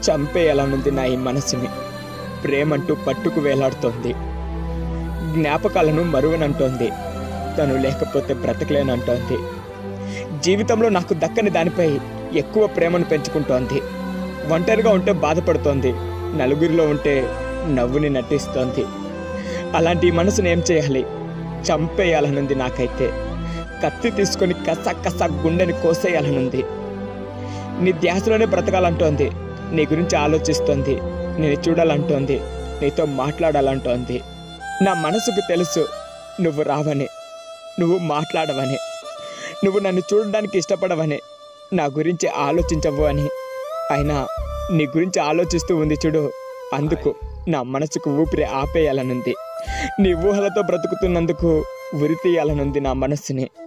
చంపేయాలనుంది నా ఈ మనసుని ప్రేమంటూ పట్టుకు వేలాడుతోంది జ్ఞాపకాలను మరువనంటోంది తను లేకపోతే బ్రతకలేనంటోంది జీవితంలో నాకు దక్కని దానిపై ఎక్కువ ప్రేమను పెంచుకుంటోంది ఒంటరిగా ఉంటే బాధపడుతోంది నలుగురిలో ఉంటే నవ్వుని నటిస్తోంది అలాంటి ఈ మనసుని ఏం చేయాలి చంపేయాలనుంది నాకైతే కత్తి తీసుకొని కస కస గుండెని కోసేయాలనుంది నీ ధ్యాసలోనే బ్రతకాలంటోంది నీ గురించి ఆలోచిస్తోంది నేను చూడాలంటోంది నీతో మాట్లాడాలంటోంది నా మనసుకు తెలుసు నువ్వు రావని నువ్వు మాట్లాడవని నువ్వు నన్ను చూడడానికి ఇష్టపడవని నా గురించి ఆలోచించవు అని అయినా నీ గురించి ఆలోచిస్తూ ఉంది చూడు అందుకు నా మనసుకు ఊపిరి ఆపేయాలనుంది నీ ఊహలతో బ్రతుకుతున్నందుకు ఉరి తీయాలనుంది నా మనస్సుని